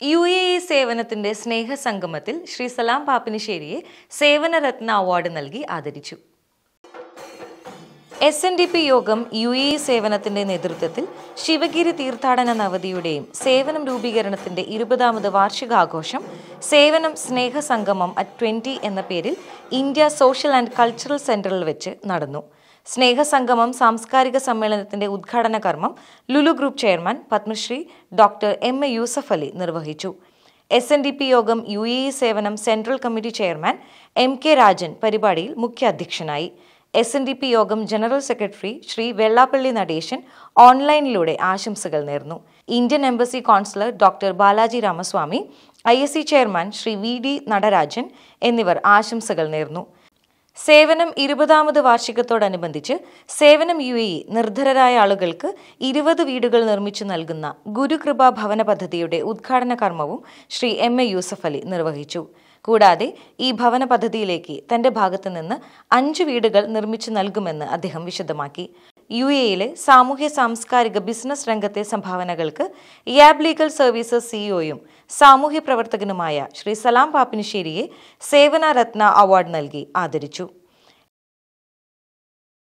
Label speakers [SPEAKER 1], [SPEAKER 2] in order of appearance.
[SPEAKER 1] U A E സേവനത്തിന്റെ സ്നേഹസംഗമത്തിൽ ശ്രീ സലാം പാപ്പിനിശ്ശേരിയെ സേവനരത്ന award നൽകി ആദരിച്ചു S N D P Yogam U A E സേവനത്തിന്റെ നേതൃത്വത്തിൽ ശിവഗിരി തീർത്ഥാടന നവതിയുടെയും സേവനം രൂപീകരണത്തിന്റെ ഇരുപതാമത് വാർഷികാഘോഷം സേവനം സ്നേഹസംഗമം അറ്റ് ട്വന്റി എന്ന പേരിൽ ഇന്ത്യ സോഷ്യൽ ആൻഡ് കൾച്ചറൽ സെന്ററിൽ വെച്ച് നടന്നു സ്നേഹസംഗമം സാംസ്കാരിക സമ്മേളനത്തിന്റെ ഉദ്ഘാടന കർമ്മം Lulu group chairman Padma Shri doctor M A Yusuff Ali നിർവഹിച്ചു S N D P Yogam U A E Sevanam central committee chairman M K Rajan പരിപാടിയിൽ മുഖ്യ അധ്യക്ഷനായി എസ് എൻ ഡി പി യോഗം ജനറൽ സെക്രട്ടറി ശ്രീ വെള്ളാപ്പള്ളി നടേശൻ ഓൺലൈനിലൂടെ ആശംസകൾ നേർന്നു Indian embassy consular doctor Balaji Ramaswamy I S C chairman Shri V D Natarajan എന്നിവർ ആശംസകൾ നേർന്നു സേവനം ഇരുപതാമത് വാർഷികത്തോടനുബന്ധിച്ച് സേവനം യു എ ഇ നിർധരരായ ആളുകൾക്ക് ഇരുപത് വീടുകൾ നിർമ്മിച്ചു നൽകുന്ന ഗുരുകൃപ ഭവന പദ്ധതിയുടെ ഉദ്ഘാടന കർമ്മവും ശ്രീ എം എ യൂസഫ് അലി നിർവഹിച്ചു കൂടാതെ ഈ ഭവന പദ്ധതിയിലേക്ക് തന്റെ ഭാഗത്തു നിന്ന് അഞ്ച് വീടുകൾ നിർമ്മിച്ചു നൽകുമെന്ന് അദ്ദേഹം വിശദമാക്കി യു എയിലെ സാമൂഹ്യ സാംസ്കാരിക ബിസിനസ് രംഗത്തെ സംഭാവനകൾക്ക് യാബ് ലീഗൽ സർവീസസ് സിഇഒയും സാമൂഹ്യ പ്രവർത്തകനുമായ ശ്രീ സലാം പാപ്പിനിശ്ശേരിയെ സേവന രത്ന അവാർഡ് നൽകി ആദരിച്ചു